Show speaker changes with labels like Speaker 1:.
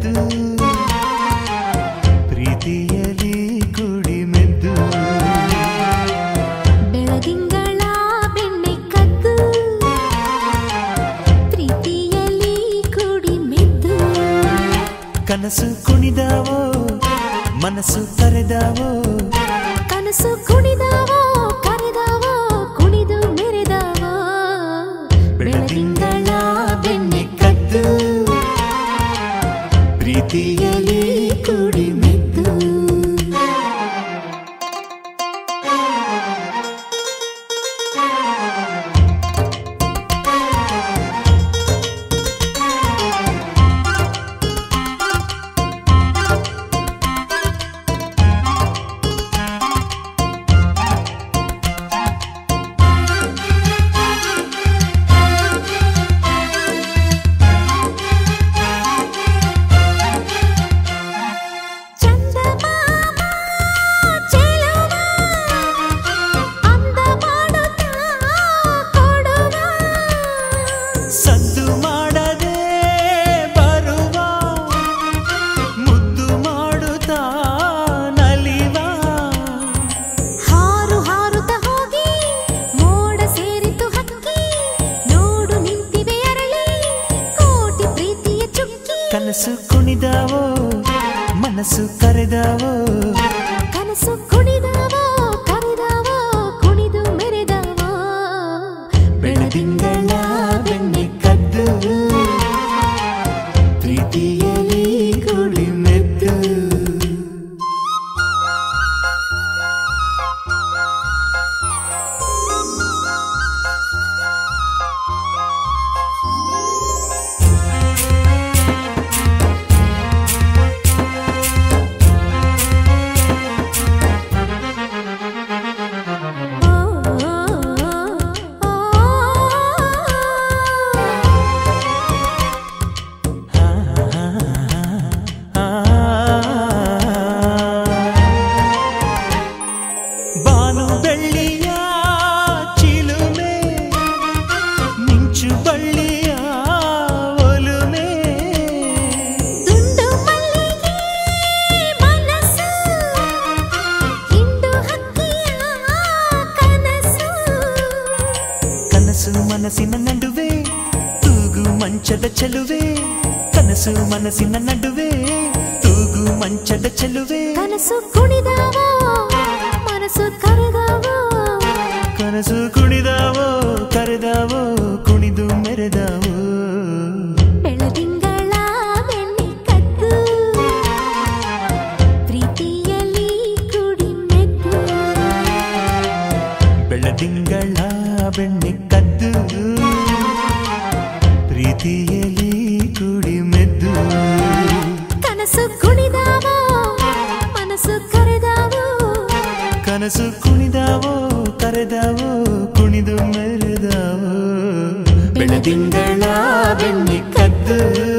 Speaker 1: ಕದ್ದು ಪ್ರೀತಿಯಲಿ ಕುಡಿ ಮೆದ್ದು
Speaker 2: ಬೆಳದಿಂಗಳ ಬೆಣ್ಣೆ ಕದ್ದು ಪ್ರೀತಿಯಲ್ಲಿ ಕೂಡಿ ಮೆದ್ದು
Speaker 1: ಕನಸು ಕುಣಿದಾವೋ ಮನಸ್ಸು ಕರೆದಾವೋ
Speaker 2: ಕನಸು ಕುಣಿದಾವೋ ಕರೆದಾವೋ ಕುಣಿದು ಮೆರೆದಾವೋ
Speaker 1: ಬೆಳದಿಂಗಳ ಬೆಣ್ಣೆ ಕದ್ದು ಪ್ರೀತಿಯಲಿ ಕುಡಿ ಮೆದ್ದು
Speaker 2: ಚಂದಮಾಮ ಚೆಲುವ ಅಂದ ಮಾಡುತ್ತಾ ಕೊಡುವ
Speaker 1: ಸದ್ದು ಮಾಡದೆ ಬರುವ ಮುದ್ದು ಮಾಡುತ್ತಾ ನಲಿವ
Speaker 2: ಹಾರು ಹಾರುತ್ತ ಹೋಗಿ ಮೋಡ ಸೇರಿತು ಹಕ್ಕಿ ನೋಡು ನಿಂತಿವೆ ಅರಳಿ ಕೋಟಿ ಪ್ರೀತಿಯ ಚುಕ್ಕಿ
Speaker 1: ಕನಸು ಕುಣಿದಾವೋ ಮನಸ್ಸು ಕರೆದಾವೋ
Speaker 2: ಕನಸು ಕುಣಿದಾವೋ ಕರೆದಾವೋ ಕುಣಿದು ಮೆರೆದಾವೋ
Speaker 1: ಬೆಳದಿಂಗಳ ಬೆಣ್ಣೆ ಕದ್ದು ಪ್ರೀತಿಯಲಿ ಕುಡಿ ಮೆದ್ದು
Speaker 2: ಓ, ಓ, ಓ,
Speaker 1: ಬಾನು ಬೆಳ್ಳಿಯ ಚಿಲುಮೆ ಮಿಂಚು ಬಳ್ಳಿಯ ಒಲುಮೆ
Speaker 2: ದುಂಡು ಮಲ್ಲಿಗೆ ಮನಸ್ಸು ಹಿಂಡು ಹಕ್ಕಿಯ ಕನಸು
Speaker 1: ಕನಸು ಮನಸ್ಸಿನ ನಡುವೆ ತೂಗು ಮಂಚದ ಚೆಲುವೆ ಕನಸು ಮನಸ್ಸಿನ ನಡುವೆ ತೂಗು ಮಂಚದ ಚೆಲುವೆ
Speaker 2: ಕನಸು ಕುಣಿದಾವೋ ಮನಸ್ಸು ಕರೆದಾವೋ
Speaker 1: ಕನಸು ಕುಣಿದಾವೋ ಕರೆದಾವೋ ಕುಣಿದು ಮೆರೆದಾವೋ
Speaker 2: ಬೆಳದಿಂಗಳ ಬೆಣ್ಣೆ ಕದ್ದು ಪ್ರೀತಿಯಲ್ಲಿ ಕುಡಿ ಮೆದ್ದು
Speaker 1: ಬೆಳದಿಂಗಳ ಬೆಣ್ಣೆ ಕದ್ದು ಪ್ರೀತಿಯಲಿ ಕುಡಿ ಮೆದ್ದು
Speaker 2: ಕನಸು ಕುಣಿದಾವೋ ಮನಸ್ಸು ಕರೆದಾವೋ
Speaker 1: ಕನಸು ಕುಣಿದಾವೋ ಕರೆದಾವೋ ಕುಣಿದು ಮೆರೆದಾವೋ ಬೆಳದಿಂಗಳ ಬೆಣ್ಣೆ ಕದ್ದು